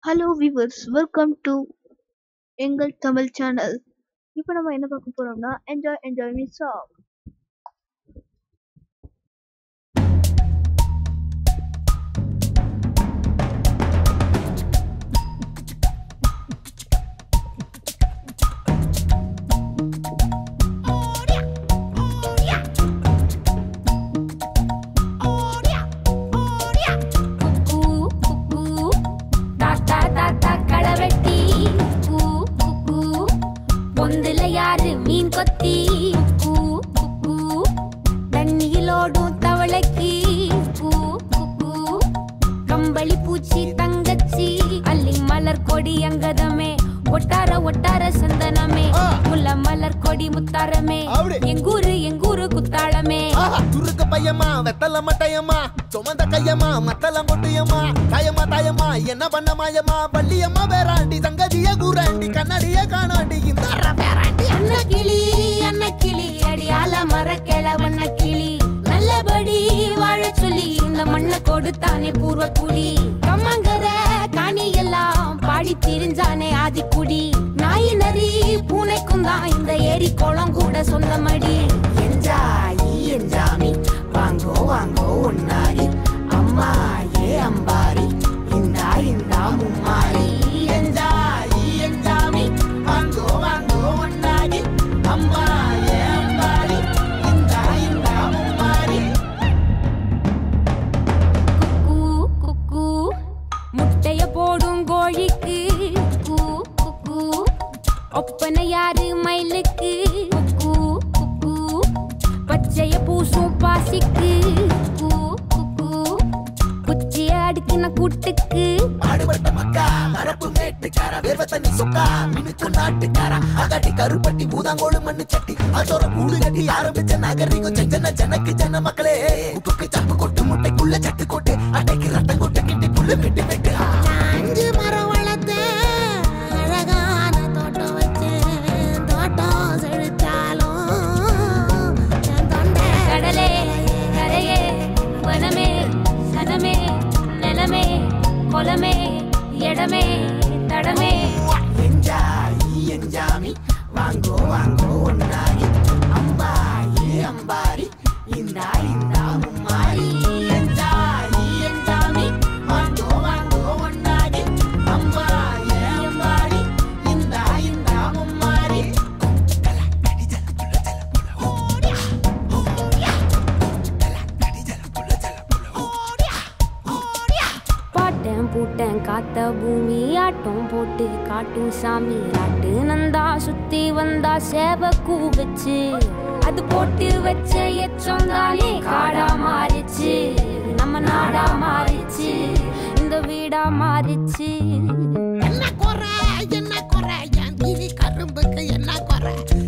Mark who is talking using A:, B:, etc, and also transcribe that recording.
A: Hello viewers welcome to எங்கள் Tamil channel இப்போ நம்ம என்ன பார்க்க போறோம்னா என்ஜாய் என்ஜாய் மீ சாங்
B: குக்கூ, குக்கூ, தாத்தா, தாத்தா, களவெட்டி. கூ, குக்கூ, பொந்துல யாரு மீன் கொத்தி கூ, குக்கூ, தண்ணியிலோடும் தவளைக்கு கூ, குக்கூ, கம்பளி பூச்சி தங்கச்சி அள்ளி மலர் கொடி அங்கதமே ஒட்டார ஒட்டார சந்தனமே முல்ல மலர் கொடி முத்தாரமே
C: அப்படி.
B: எங்கூரு எங்கூரு குத்தாளமே
C: ஆஹா, துருக்கு பையமா வெத்தல மட்டையம்மா சுமந்த கையம்மா மத்தல மொட்டையம்மா தாயம்மா தாயம்மா என்ன பண்ண மாயம்மா பள்ளியம்மா வேறாண்டி சங்கதிய கூறாண்டி கண்ணாடிய காணாண்டி இந்த வேறாண்டி
B: அன்ன கிளி அன்ன கிளி அடியால மர கிழவண்ண கிளி நல்லபடி வாழ சொல்லி இந்த மண்ணை கொடுத்தானே பூர்வ குடி கம்மங்கர காணி எல்லாம் பாடி திரிஞ்சானே ஆதிக்குடி நாய் நரி பூனைக்கும் தான் இந்த ஏரி குளம் கூட சொந்தமடி
D: என்ஜாயி என்ஜாமி வாங்கோ வாங்கோ ஒன்னாரி அம்மா ஏ அம்பாரி இந்தா இந்தா மும்மாரி என்ஜாயி என்ஜாமி வாங்கோ வாங்கோ ஒன்னாரி அம்மா ஏ அம்பாரி இந்தா இந்தா மும்மாரி
B: குக்கூ குக்கூ முட்டைய போடும் கோழிக்கு குக்கூ குக்கூ ஒப்பனை யாரு மயிலுக்கு குக்கூ குக்கூ பச்சைய பூசும் பாசிக்கு குக்கூ குக்கூ குச்சிய அடுக்கின கூட்டுக்கு
D: பாடுபட்ட மக்கா மரப்பு மேட்டுக்கார வேர்வ தண்ணி சொக்கா மினுக்கு நாட்டுக்கார அகாட்டி கருப்பட்டி பூதாங்கோடு மண்ணு சட்டி அதோட கூடு கட்டி ஆரம்பிச்ச நாகரிகம் செஞ்சன ஜனக்கு ஜன மக்களே உப்புக்கு சப்பு கொட்டு முட்டைக்குள்ள சட்டு கொட்டு அட்டைக்கு ரத்தம் கொட்டு கிட்டி புல்லு வெட்டு வெட்டு அஞ்சு மரம் வளர்த்தேன் அழகான தோட்டம் வச்சேன் தோட்டம் செழித்தாலும் என் தொண்டை
B: கடலே கரையே வனமே சனமே நிலமே கொலமே இடமே தடமே
D: என்ஜாயி என்ஜாமி வாங்கோ வாங்கோ ஒன்னாரி அம்பா ஏ அம்பாரி இந்தா இந்தா மும்மாரி என்ஜாயி என்ஜாமி வாங்கோ வாங்கோ ஒன்னாரி அம்பா ஏ அம்பாரி இந்தா இந்தா மும்மாரி
B: பாட்டேன் பூட்டேன் காத்த பூமி ஆட்டம் போட்டு காட்டும் சாமி ராட்டு நந்தா சுத்தி வந்தா சேவ கூவச்சு அது போட்டு வச்ச எச்சம் தானே காடா மாறிச்சு நம்ம நாடா மாறிச்சு இந்த வீடா மாறிச்சு
D: என்ன குறை என்ன குறை என் டிவி கரும்புக்கு என்ன குறை